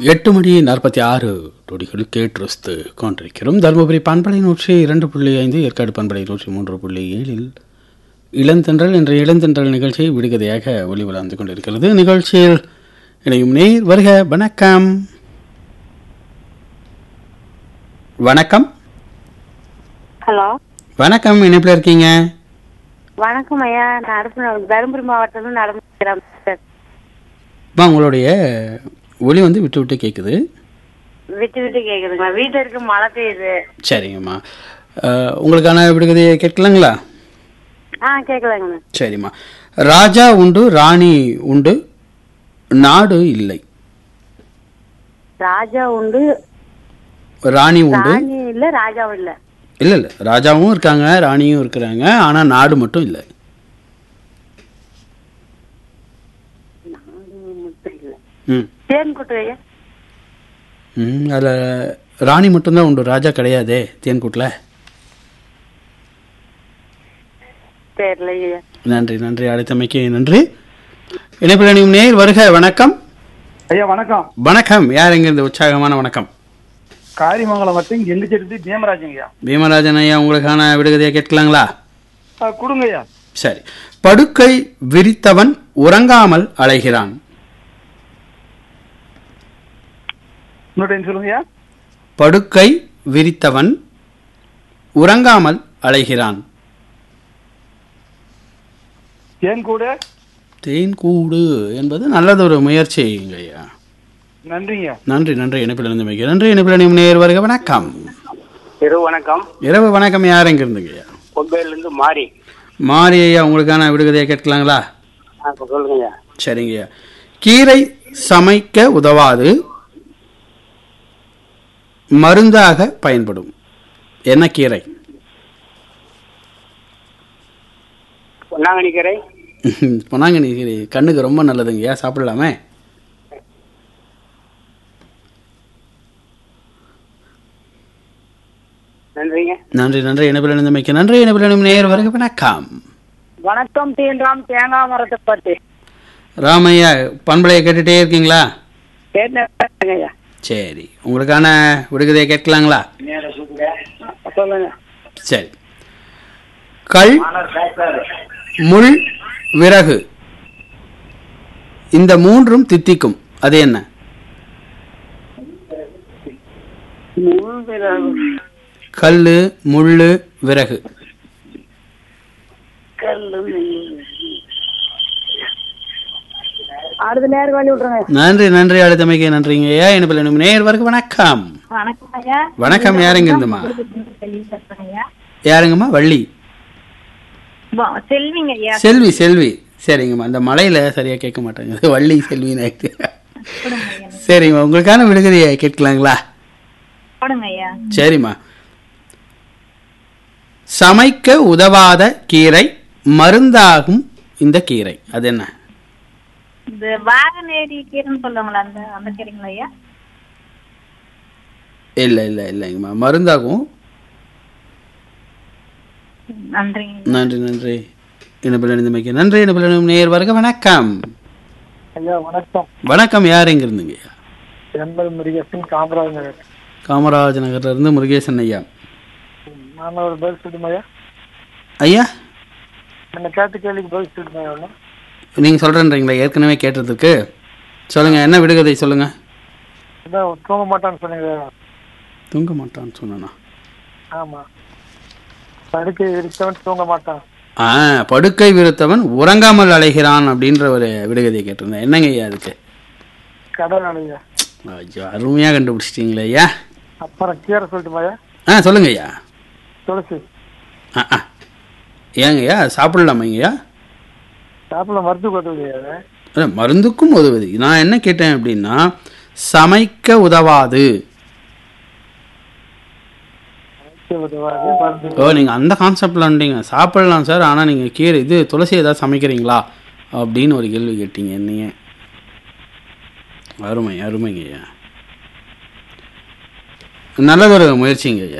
எட்டு மணி நாற்பத்தி ஆறு நொடிகள் கேட்டு கொண்டிருக்கிறோம் தருமபுரி பண்பலை நூற்றி இரண்டு புள்ளி ஐந்து ஏற்காடு பண்பலை நூற்றி மூன்று புள்ளி ஏழில் இளந்தென்றல் என்ற இளந்தென்றல் நிகழ்ச்சி விடுகதையாக ஒளிவளாந்து கொண்டிருக்கிறது நிகழ்ச்சியில் இணையும் நேர் வருக வணக்கம் வணக்கம் ஹலோ வணக்கம் இணைப்பில் இருக்கீங்க வணக்கம் ஐயா நான் அடுப்பு தருமபுரி மாவட்டத்தில் நடந்துக்கிறேன் சார் அம்மா, உங்களுடைய ஒளி வந்து விட்டு விட்டு கேட்குது விட்டு விட்டு கேக்குதுங்களா வீட்டுல இருக்க மழை பெய்யுது சரிங்கம்மா அஹ், உங்களுக்கான விடுகதையை கேட்கலாங்களா ஆ கேட்கலாங்கண்ணா சரிம்மா ராஜா உண்டு ராணி உண்டு நாடு இல்லை ராஜா உண்டு ராணி உண்டு ராணி இல்ல ராஜாவும் இல்ல இல்லை இல்லை ராஜாவும் இருக்காங்க ராணியும் இருக்கிறாங்க ஆனால் நாடு மட்டும் இல்லை மட்டும் இல்ல ம் தேன் கொட்டு ஐயா ம் அதில் ராணி மட்டும்தான் உண்டு ராஜா கிடையாதே தேன்கூட்டில் தெரியல ஐயா நன்றி நன்றி அழைத்தமைக்கு நன்றி இணைப்பில் இணையும் நேர் வருக வணக்கம் ஐயா வணக்கம் வணக்கம் யார் எங்கிருந்து உற்சாகமான வணக்கம் காரிமங்கலம் மட்டும் எங்க செடுத்து பீமராஜன் ஐயா பீமராஜன் ஐயா உங்களுக்கான விடுகதையை கேட்கலாங்களா ஆ, கொடுங்க ஐயா சரி படுக்கை விரித்தவன் உறங்காமல் அலைகிறான் இன்னொரு டைம் சொல்லுங்க ஐயா படுக்கை விரித்தவன் உறங்காமல் அலைகிறான் தேன் கூட தேன்கூடு என்பது நல்லதொரு முயற்சிங்க ஐயா நன்றிங்க நன்றி நன்றி இணைப்பில் இருந்து மிக நன்றி இணைப்பில் இணையும் நேர் வருக வணக்கம் இரு வணக்கம் இரவு வணக்கம் யார் எங்க இருந்துங்க ஐயா கொப்பையிலேருந்து மாறி மாரி ஐயா உங்களுக்கான விடுகதையை கேட்கலாங்களா ஆ இப்போ சொல்லுங்கய்யா சரிங்க ஐயா கீரை சமைக்க உதவாது மருந்தாக பயன்படும் என்ன கீரை பொன்னாங்கண்ணி கரை பொன்னாங்கண்ணி கீரை கண்ணுக்கு ரொம்ப நல்லதுங்க ஏன் சாப்பிடலாமே நன்றிங்க நன்றி நன்றி இணைப்பில் இணைந்தமைக்கு நன்றி இணைப்பில் இணையும் நேர் வருக வணக்கம் வணக்கம் தீன்றாம் தேங்காய் மரத்தை பத்தி ராமையா பண்பலையை கேட்டுட்டே இருக்கீங்களா கேட்டேன் ஐயா சரி உங்களுக்கான விடுகதையை கேட்கலாங்களா சொல்லுங்க சரி கல் முள் விறகு இந்த மூன்றும் தித்திக்கும் அது என்ன கல் முள் விறகு அடுத்த நேரம் வழி விட்ருங்க நன்றி நன்றி அழுத்தமைக்கு நன்றிங்க ஐயா இனிப்பில் இனிமே நேர் வருக வணக்கம் வணக்கம் ஐயா வணக்கம் யாருங்க இருந்துமா யாருங்கம்மா வள்ளி செல்விங்க ஐயா செல்வி செல்வி சரிங்கம்மா அந்த மலையில சரியா கேட்க மாட்டாங்க வள்ளி செல்வின்னு ஆயிட்டு சரிங்கம்மா உங்களுக்கான விடுகதையை கேட்கலாங்களா போடுங்க ஐயா சரிம்மா சமைக்க உதவாத கீரை மருந்தாகும் இந்த கீரை அது என்ன இந்த வாகனேரி கீரைன்னு சொல்லுவாங்களா அந்த அந்த கீரைங்களா ஐயா இல்லை இல்லை இல்லைங்கம்மா மருந்தாகும் நன்றிங்க நன்றி நன்றி இனப்பில் இணைந்தமைக்கு நன்றி இனப்பில் இணையும் நேர் வருக வணக்கம் ஐயா வணக்கம் வணக்கம் யார் எங்க இருந்துங்க எண்பது முருகேசன் காமராஜ் நகர் காமராஜ் நகர்ல இருந்து முருகேசன் ஐயா நான் ஒரு பதில் சொல்லுமா ஐயா ஐயா என்ன கேட்ட கேள்விக்கு பதில் சொல்லுமா ஐயா நீங்க சொல்றேன்றீங்களா ஏற்கனவே கேட்டதுக்கு சொல்லுங்க என்ன விடுகதை சொல்லுங்க இதான் தூங்க மாட்டான்னு சொன்னீங்க தூங்க மாட்டான்னு சொன்னா ஆமா படுக்கை இருக்கவன் தூங்க மாட்டான் ஆ படுக்கை விருத்தவன் உறங்காமல் அலைகிறான் அப்படின்ற ஒரு விடுகதையை கேட்டிருந்தேன் என்னங்க ஐயா அதுக்கு கடல் அலையா ஐயோ அருமையா கண்டுபிடிச்சிட்டீங்களே ஐயா அப்புறம் கீரை சொல்லட்டுமா ஐயா ஆ சொல்லுங்க ஐயா துளசி ஆ ஆ ஏங்க ஐயா சாப்பிடலாமா ஐயா சாப்பிட மருந்து கொடுத்து இல்ல, மருந்துக்கும் உதவுது நான் என்ன கேட்டேன் அப்படின்னா சமைக்க உதவாது மருந்து ஓ நீங்கள் அந்த கான்செப்டில் வந்துட்டீங்க சாப்பிடலாம் சார் ஆனால் நீங்கள் கீரை இது துளசி ஏதாவது சமைக்கிறீங்களா அப்படின்னு ஒரு கேள்வி கேட்டீங்க என்னைய அருமை அருமைங்க ஐயா நல்லதொரு முயற்சிங்க ஐயா